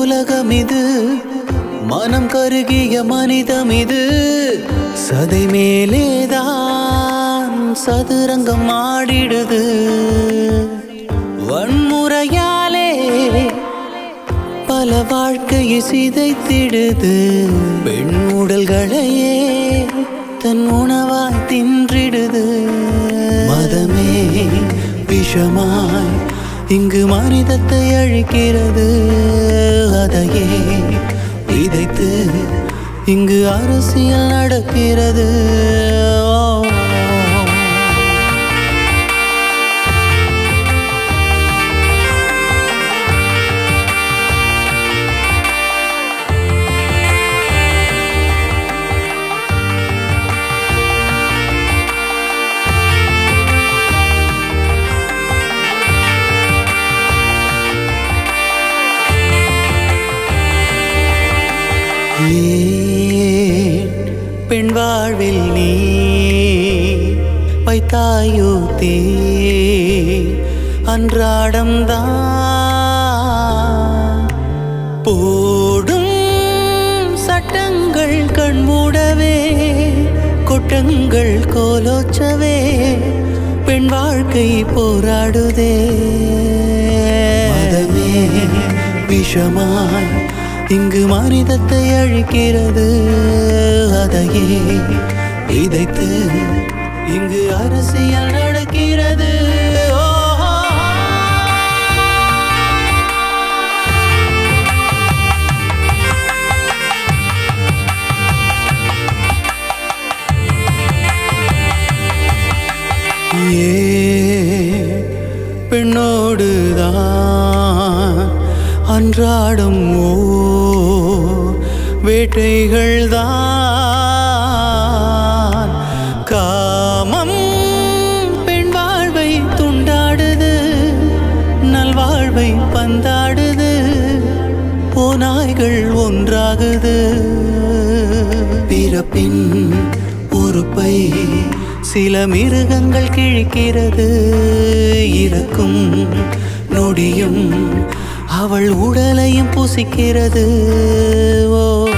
உலகம் இது மனம் கருகிய மனிதம் இது சதை மேலேதான் சதுரங்கம் ஆடிடுது வன்முறையாலே பல வாழ்க்கையை சிதைத்திடுது பெண் உடல்களையே தன் உணவாய் தின்றிடுது மதமே விஷமாய் இங்கு மனிதத்தை அழிக்கிறது அதையே விதைத்து இங்கு அரசியல் நடக்கிறது ஓ. ஏன் பெண் வாழ்வில் நீ வைத்தாயோ தீ அன்றாடம் தான் போடும் சட்டங்கள் கண்மூடவே கொட்டங்கள் கோலோச்சவே பெண் வாழ்க்கை போராடுதே மதமே விஷமாய் இங்கு மனிதத்தை அழிக்கிறது அதையே விதைத்து இங்கு அரசியல் நடக்கிறது ஓ ஏ பெண்ணோடுதான் அன்றாடும் ஓ வேட்டைகள் தான் காமம் பெண் வாழ்வை துண்டாடுது நல்வாழ்வை பந்தாடுது ஓநாய்கள் ஒன்றாகுது பிறப்பின் உறுப்பை சில மிருகங்கள் கிழிக்கிறது இறக்கும் நொடியும் அவள் உடலையும் புசிக்கிறது ஓ